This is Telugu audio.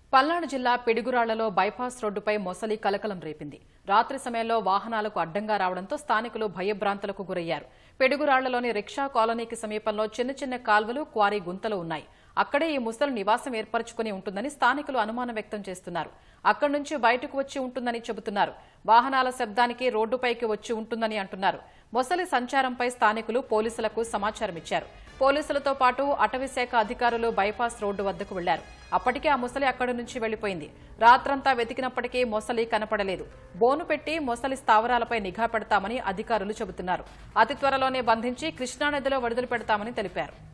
పల్నాడు జిల్లా పిడుగురాళ్లలో బైపాస్ రోడ్డుపై మొసలి కలకలం రేపింది రాత్రి సమయంలో వాహనాలకు అడ్డంగా రావడంతో స్థానికులు భయభ్రాంతులకు గురయ్యారు పిడుగురాళ్లలోని రిక్షా కాలనీకి సమీపంలో చిన్న చిన్న కాల్వలు క్వారీ గుంతలు ఉన్నాయి అక్కడే ఈ ముసలి నివాసం ఏర్పరచుకుని ఉంటుందని స్థానికులు అనుమానం వ్యక్తం చేస్తున్నారు అక్కడి నుంచి బయటకు వచ్చి ఉంటుందని చెబుతున్నారు వాహనాల శబ్దానికి రోడ్డుపైకి వచ్చి ఉంటుందని అంటున్నారు మొసలి సంచారంపై స్థానికులు పోలీసులకు సమాచారం ఇచ్చారు పోలీసులతో పాటు అటవీశాఖ అధికారులు బైపాస్ రోడ్డు వద్దకు వెళ్లారు అప్పటికే ఆ మొసలి అక్కడి నుంచి వెళ్లిపోయింది రాత్రంతా వెతికినప్పటికీ మొసలి కనపడలేదు బోను పెట్టి మొసలి స్థావరాలపై నిఘా పెడతామని అధికారులు చెబుతున్నారు అతి త్వరలోనే బంధించి కృష్ణానదిలో విడుదల పెడతామని తెలిపారు